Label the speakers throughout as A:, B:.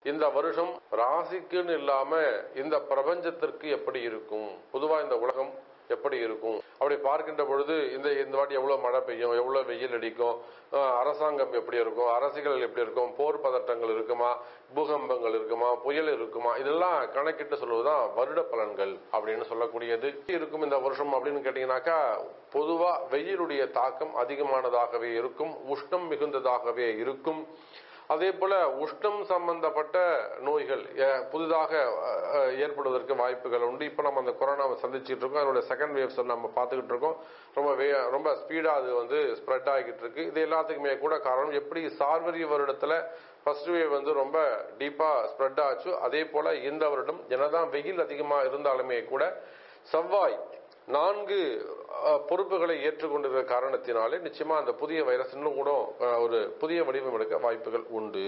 A: இந்த வருஷம் ராசிக்குன்னு இல்லாம இந்த பிரபஞ்சத்திற்கு எப்படி இருக்கும் பொதுவா இந்த உலகம் எப்படி இருக்கும் அப்படி பார்க்கின்ற பொழுது இந்த இந்த வாட்டி எவ்வளவு மழை பெய்யும் எவ்வளவு வெயில் அடிக்கும் அஹ் அரசாங்கம் எப்படி இருக்கும் அரசுகள் எப்படி இருக்கும் போர் பதட்டங்கள் இருக்குமா பூகம்பங்கள் இருக்குமா புயல் இருக்குமா இதெல்லாம் கணக்கிட்டு சொல்வதுதான் வருட பலன்கள் அப்படின்னு சொல்லக்கூடியது எப்படி இருக்கும் இந்த வருஷம் அப்படின்னு கேட்டீங்கன்னாக்கா பொதுவா வெயிலுடைய தாக்கம் அதிகமானதாகவே இருக்கும் உஷ்ணம் மிகுந்ததாகவே இருக்கும் அதே போல உஷ்ணம் சம்பந்தப்பட்ட நோய்கள் அஹ், புதிதாக அஹ், அஹ், ஏற்படுவதற்கு வாய்ப்புகள் உண்டு இப்போ நம்ம அந்த கொரோனாவை சந்திச்சுட்டு இருக்கோம் அதனுடைய செகண்ட் வேவ்ஸ் நம்ம பார்த்துக்கிட்டு இருக்கோம் ரொம்ப வே ரொம்ப ஸ்பீடா அது வந்து ஸ்ப்ரெட் ஆகிட்டு இருக்கு இது எல்லாத்துக்குமே கூட காரணம் எப்படி சார்வரி வருடத்துல ஃபர்ஸ்ட் வேவ் வந்து ரொம்ப டீப்பா ஸ்ப்ரெட் ஆச்சு அதே போல இந்த வருடம் என்னதான் வெயில் அதிகமா இருந்தாலுமே கூட செவ்வாய் நான்கு அஹ், பொறுப்புகளை ஏற்றுக்கொண்டிருக்கிற காரணத்தினாலே நிச்சயமா அந்த புதிய வைரஸ் இன்னும் கூட அஹ், ஒரு புதிய வடிவம் எடுக்க வாய்ப்புகள் உண்டு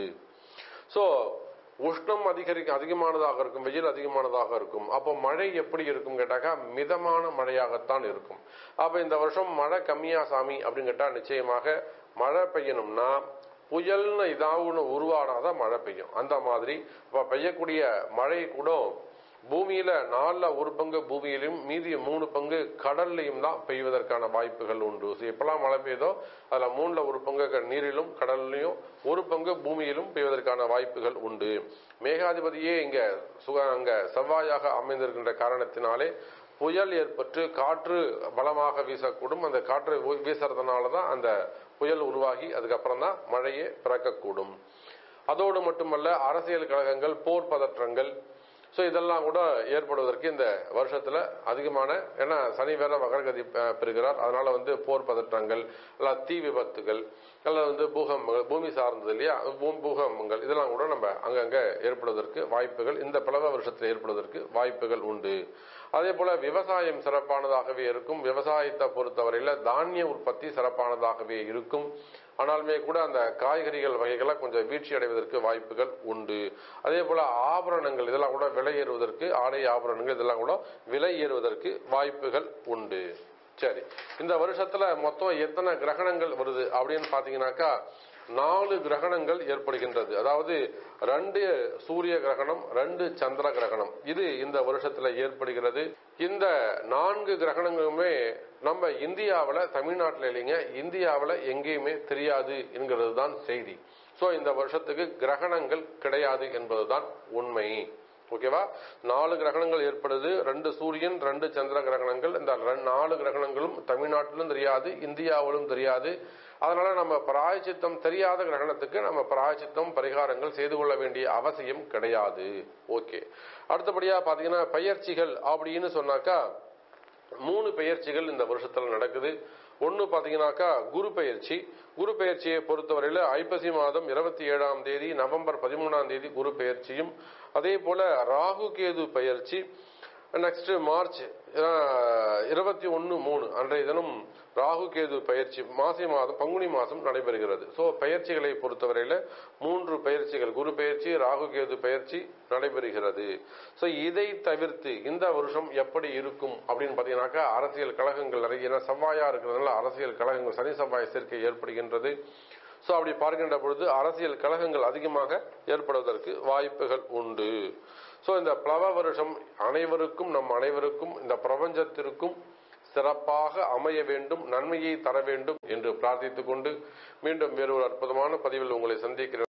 A: சோ உஷ்ணம் அதிகரிக்க அதிகமானதாக இருக்கும் வெயில் அதிகமானதாக இருக்கும் அப்போ மழை எப்படி இருக்கும் கேட்டாக்கா மிதமான மழையாகத்தான் இருக்கும் அப்ப இந்த வருஷம் மழை கம்மியா சாமி அப்படின்னு கேட்டா நிச்சயமாக மழை பெய்யணும்னா புயல்னு இதாவுன்னு உருவானாதான் மழை பெய்யும் அந்த மாதிரி இப்ப பெய்யக்கூடிய மழை கூட பூமியில நாலுல ஒரு பங்கு பூமியிலும் மீதி மூணு பங்கு கடல்லையும் தான் பெய்வதற்கான வாய்ப்புகள் உண்டு So, எப்பெல்லாம் மழை பெய்யுதோ அதுல மூணுல ஒரு பங்கு க- நீரிலும் கடல்லையும் ஒரு பங்கு பூமியிலும் பெய்வதற்கான வாய்ப்புகள் உண்டு மேகாதிபதியே இங்க சுக அங்க செவ்வாயாக அமைந்திருக்கின்ற காரணத்தினாலே புயல் ஏற்பட்டு காற்று பலமாக வீசக்கூடும் அந்த காற்று வீ- வீசுறதுனால தான் அந்த புயல் உருவாகி அதுக்கப்புறம் தான் மழையே பிறக்கக்கூடும் அதோடு மட்டுமல்ல அரசியல் கழகங்கள் போர் பதற்றங்கள் ஸோ இதெல்லாம் கூட ஏற்படுவதற்கு இந்த வருஷத்துல அதிகமான ஏன்னா சனி வேற வகரகதி அஹ், பெறுகிறார் அதனால வந்து போர் பதற்றங்கள் அல்ல தீ விபத்துகள் அல்லது வந்து பூகம்பங்கள் பூமி சார்ந்தது இல்லையா பூ- பூகம்பங்கள் இதெல்லாம் கூட நம்ம அங்கங்க ஏற்படுவதற்கு வாய்ப்புகள் இந்த பிளவ வருஷத்தில் ஏற்படுவதற்கு வாய்ப்புகள் உண்டு அதே போல விவசாயம் சிறப்பானதாகவே இருக்கும் விவசாயத்தை பொறுத்தவரையில தானிய உற்பத்தி சிறப்பானதாகவே இருக்கும் ஆனாலுமே கூட அந்த காய்கறிகள் வகைகளை கொஞ்சம் வீழ்ச்சி அடைவதற்கு வாய்ப்புகள் உண்டு அதே போல ஆபரணங்கள் இதெல்லாம் கூட விலை ஏறுவதற்கு ஆடை ஆபரணங்கள் இதெல்லாம் கூட விலை ஏறுவதற்கு வாய்ப்புகள் உண்டு சரி இந்த வருஷத்துல மொத்தம் எத்தனை கிரகணங்கள் வருது அப்படின்னு பாத்தீங்கன்னாக்கா நாலு கிரகணங்கள் ஏற்படுகின்றது அதாவது ரெண்டு சூரிய கிரகணம் ரெண்டு சந்திர கிரகணம் இது இந்த வருஷத்துல ஏற்படுகிறது இந்த நான்கு கிரகணங்களுமே நம்ம இந்தியாவுல தமிழ்நாட்டில் இல்லைங்க இந்தியாவுல எங்கேயுமே தெரியாது என்கிறது தான் செய்தி சோ இந்த வருஷத்துக்கு கிரகணங்கள் கிடையாது என்பதுதான் உண்மை ஓகேவா நாலு கிரகணங்கள் ஏற்படுது ரெண்டு சூரியன் ரெண்டு சந்திர கிரகணங்கள் இந்த ரெண்டு- நாலு கிரகணங்களும் தமிழ்நாட்டிலும் தெரியாது இந்தியாவிலும் தெரியாது அதனால நம்ம பிராயச்சித்தம் தெரியாத கிரகணத்துக்கு நம்ம பிராயச்சித்தம் பரிகாரங்கள் செய்து கொள்ள வேண்டிய அவசியம் கிடையாது ஓகே அடுத்தபடியா பாத்தீங்கன்னா பயிற்சிகள் அப்படின்னு சொன்னாக்கா மூணு பெயர்ச்சிகள் இந்த வருஷத்துல நடக்குது ஒன்னு பாத்தீங்கன்னாக்கா குரு பெயர்ச்சி குரு பெயர்ச்சியை பொறுத்தவரையில ஐப்பசி மாதம் இருபத்தி ஏழாம் தேதி நவம்பர் பதிமூணாம் தேதி குரு பெயர்ச்சியும் அதே போல ராகு கேது பெயர்ச்சி நெக்ஸ்ட் மார்ச் இருபத்தி ஒன்னு மூணு அன்றைய தினம் ராகு கேது பயிற்சி மாசி மாதம் பங்குனி மாதம் நடைபெறுகிறது சோ பயிற்சிகளை பொறுத்தவரையில மூன்று பயிற்சிகள் குரு பயிற்சி ராகு கேது பயிற்சி நடைபெறுகிறது சோ இதை தவிர்த்து இந்த வருஷம் எப்படி இருக்கும் அப்படின்னு பாத்தீங்கன்னாக்கா அரசியல் கழகங்கள் நிறைய ஏன்னா செவ்வாயா இருக்கிறதுனால அரசியல் கழகங்கள் சனி செவ்வாய் சேர்க்கை ஏற்படுகின்றது சோ அப்படி பார்க்கின்ற பொழுது அரசியல் கழகங்கள் அதிகமாக ஏற்படுவதற்கு வாய்ப்புகள் உண்டு சோ இந்த பிளவ வருஷம் அனைவருக்கும் நம் அனைவருக்கும் இந்த பிரபஞ்சத்திற்கும் சிறப்பாக அமைய வேண்டும் நன்மையை தர வேண்டும் என்று பிரார்த்தித்துக் கொண்டு மீண்டும் வேறு ஒரு அற்புதமான பதிவில் உங்களை சந்திக்கிறேன்